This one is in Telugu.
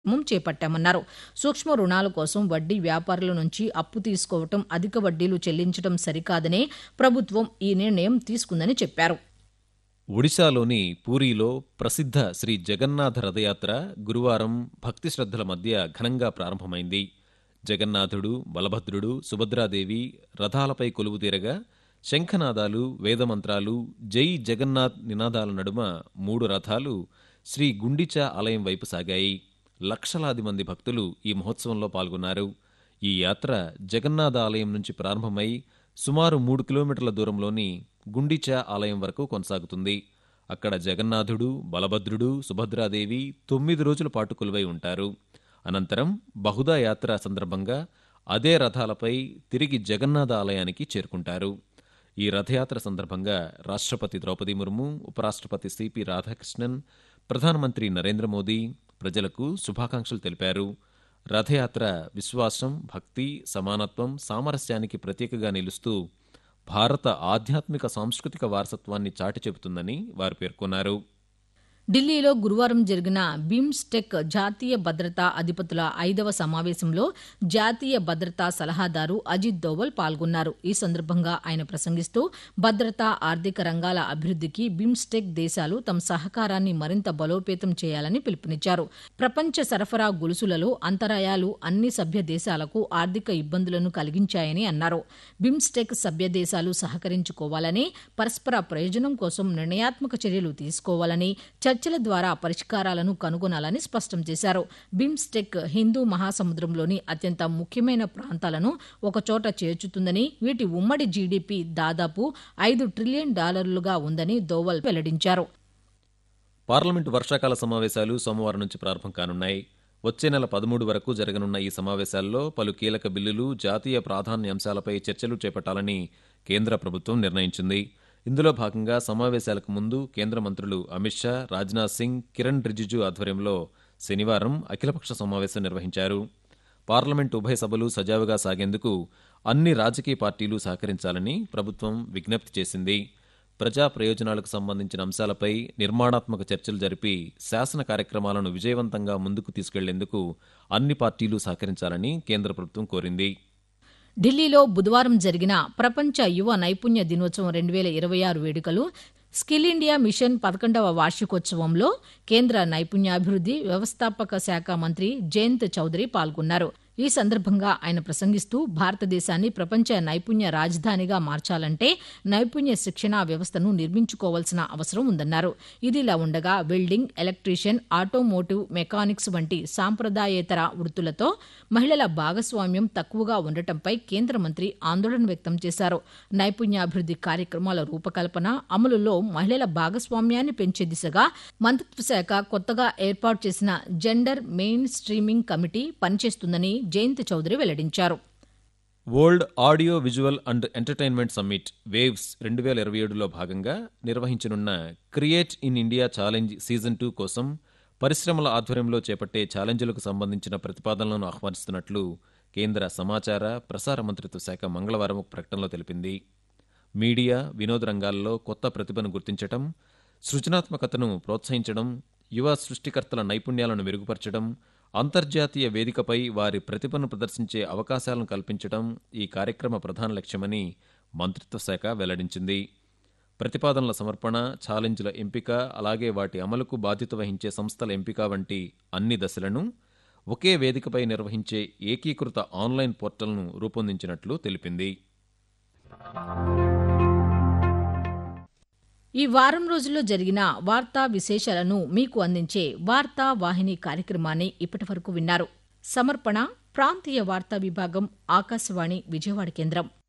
కార్యక్రమం చేపట్టామన్నారు సూక్ష్మ రుణాల కోసం వడ్డీ వ్యాపారుల నుంచి అప్పు తీసుకోవటం అధిక వడ్డీలు చెల్లించడం సరికాదనే ప్రభుత్వం ఈ నిర్ణయం తీసుకుందని చెప్పారు ఒడిశాలోని పూరీలో ప్రసిద్ధ శ్రీ జగన్నాథ రథయాత్ర గురువారం భక్తి శ్రద్ధల మధ్య ఘనంగా ప్రారంభమైంది జగన్నాథుడు బలభద్రుడు సుభద్రాదేవి రథాలపై కొలువు తీరగా శంఖనాదాలు వేదమంత్రాలు జై జగన్నాథ్ నినాదాల నడుమ మూడు రథాలు శ్రీ గుండిచా ఆలయం వైపు సాగాయి లక్షలాది మంది భక్తులు ఈ మహోత్సవంలో పాల్గొన్నారు ఈ యాత్ర జగన్నాథ ఆలయం నుంచి ప్రారంభమై సుమారు మూడు కిలోమీటర్ల దూరంలోని గుండిచా ఆలయం వరకు కొనసాగుతుంది అక్కడ జగన్నాథుడు బలభద్రుడు సుభద్రాదేవి తొమ్మిది రోజుల పాటు కొలువై ఉంటారు అనంతరం బహుదా యాత్ర సందర్భంగా అదే రథాలపై తిరిగి జగన్నాథ ఆలయానికి చేరుకుంటారు ఈ రథయాత్ర సందర్భంగా రాష్ట్రపతి ద్రౌపది ముర్ము ఉపరాష్ట్రపతి సిపి రాధాకృష్ణన్ ప్రధానమంత్రి నరేంద్ర మోదీ ప్రజలకు శుభాకాంక్షలు తెలిపారు రథయాత్ర విశ్వాసం భక్తి సమానత్వం సామరస్యానికి ప్రతీకగా నిలుస్తూ భారత ఆధ్యాత్మిక సాంస్కృతిక వారసత్వాన్ని చాటి చెబుతుందని వారు పేర్కొన్నారు ఢిల్లీలో గురువారం జరిగిన బిమ్స్టెక్ జాతీయ భద్రతా అధిపతుల ఐదవ సమావేశంలో జాతీయ భద్రతా సలహాదారు అజిత్ దోవల్ పాల్గొన్నారు ఈ సందర్భంగా ఆయన ప్రసంగిస్తూ భద్రతా ఆర్థిక రంగాల అభివృద్ధికి బిమ్స్టెక్ దేశాలు తమ సహకారాన్ని మరింత బలోపేతం చేయాలని పిలుపునిచ్చారు ప్రపంచ సరఫరా గొలుసులలో అంతరాయాలు అన్ని సభ్య దేశాలకు ఆర్థిక ఇబ్బందులను కలిగించాయని అన్నారు బిమ్స్టెక్ సభ్య దేశాలు సహకరించుకోవాలని పరస్పర ప్రయోజనం కోసం నిర్ణయాత్మక చర్యలు తీసుకోవాలని చర్చల ద్వారా పరిష్కారాలను కనుగొనాలని స్పష్టం చేశారు బిమ్స్టెక్ హిందూ మహాసముద్రంలోని అత్యంత ముఖ్యమైన ప్రాంతాలను ఒకచోట చేర్చుతుందని వీటి ఉమ్మడి జీడీపీ దాదాపు ఐదు ట్రిలియన్ డాలర్లుగా ఉందని దోవల్ వెల్లడించారు పార్లమెంటు వర్షాకాల సమావేశాలు సోమవారం నుంచి ప్రారంభం కానున్నాయి వచ్చే నెల పదమూడు వరకు జరగనున్న ఈ సమావేశాల్లో పలు కీలక బిల్లులు జాతీయ ప్రాధాన్య అంశాలపై చర్చలు చేపట్టాలని కేంద్ర ప్రభుత్వం నిర్ణయించింది ఇందులో భాగంగా సమావేశాలకు ముందు కేంద్ర మంత్రులు అమిత్ షా రాజ్నాథ్ సింగ్ కిరణ్ రిజిజు ఆధ్వర్యంలో శనివారం అఖిలపక్ష సమావేశం నిర్వహించారు పార్లమెంటు ఉభయ సభలు సజావుగా సాగేందుకు అన్ని రాజకీయ పార్టీలు సహకరించాలని ప్రభుత్వం విజ్ఞప్తి చేసింది ప్రజా ప్రయోజనాలకు సంబంధించిన అంశాలపై నిర్మాణాత్మక చర్చలు జరిపి శాసన కార్యక్రమాలను విజయవంతంగా ముందుకు తీసుకెళ్లేందుకు అన్ని పార్టీలు సహకరించాలని కేంద్ర ప్రభుత్వం కోరింది ఢిల్లీలో బుధవారం జరిగిన ప్రపంచ యువ నైపుణ్య దినోత్సవం రెండు వేల ఇరవై ఆరు వేడుకలు స్కిల్ ఇండియా మిషన్ పదకొండవ వార్షికోత్సవంలో కేంద్ర నైపుణ్యాభివృద్ది వ్యవస్థాపక శాఖ మంత్రి జయంత్ చౌదరి పాల్గొన్నారు ఈ సందర్భంగా ఆయన ప్రసంగిస్తూ భారతదేశాన్ని ప్రపంచ నైపుణ్య రాజధానిగా మార్చాలంటే నైపుణ్య శిక్షణా వ్యవస్థను నిర్మించుకోవాల్సిన అవసరం ఉందన్నారు ఇదిలా ఉండగా వెల్డింగ్ ఎలక్ట్రీషియన్ ఆటోమోటివ్ మెకానిక్స్ వంటి సాంప్రదాయేతర వృత్తులతో మహిళల భాగస్వామ్యం తక్కువగా ఉండటంపై కేంద్ర మంత్రి ఆందోళన వ్యక్తం చేశారు నైపుణ్యాభివృద్ది కార్యక్రమాల రూపకల్పన అమలులో మహిళల భాగస్వామ్యాన్ని పెంచే దిశగా మంత్రిత్వ శాఖ కొత్తగా ఏర్పాటు చేసిన జెండర్ మెయిన్ స్ట్రీమింగ్ కమిటీ పనిచేస్తుందని జయంత్ చౌదరి వెల్లడించారు world audio visual and entertainment summit waves రెండు వేల ఇరవై ఏడులో భాగంగా నిర్వహించనున్న create in India challenge season two కోసం పరిశ్రమల ఆధ్వర్యంలో చేపట్టే ఛాలెంజ్లకు సంబంధించిన ప్రతిపాదనలను ఆహ్వానిస్తున్నట్లు కేంద్ర సమాచార ప్రసార మంత్రిత్వ శాఖ మంగళవారం ఒక ప్రకటనలో తెలిపింది మీడియా వినోద రంగాల్లో కొత్త ప్రతిభను గుర్తించడం సృజనాత్మకతను ప్రోత్సహించడం యువ సృష్టికర్తల నైపుణ్యాలను మెరుగుపరచడం అంతర్జాతీయ వేదికపై వారి ప్రతిభను ప్రదర్శించే అవకాశాలను కల్పించడం ఈ కార్యక్రమ ప్రధాన లక్ష్యమని మంత్రిత్వ శాఖ వెల్లడించింది ప్రతిపాదనల సమర్పణ ఛాలెంజ్ల ఎంపిక అలాగే వాటి అమలుకు బాధ్యత వహించే సంస్థల ఎంపిక వంటి అన్ని దశలను ఒకే వేదికపై నిర్వహించే ఏకీకృత ఆన్లైన్ పోర్టల్ను రూపొందించినట్లు తెలిపింది ఈ వారం రోజుల్లో జరిగిన వార్తా విశేషాలను మీకు అందించే వార్తా వాహిని కార్యక్రమాన్ని ఇప్పటి వరకు విన్నారు సమర్పణ ప్రాంతీయ వార్తా విభాగం ఆకాశవాణి విజయవాడ కేంద్రం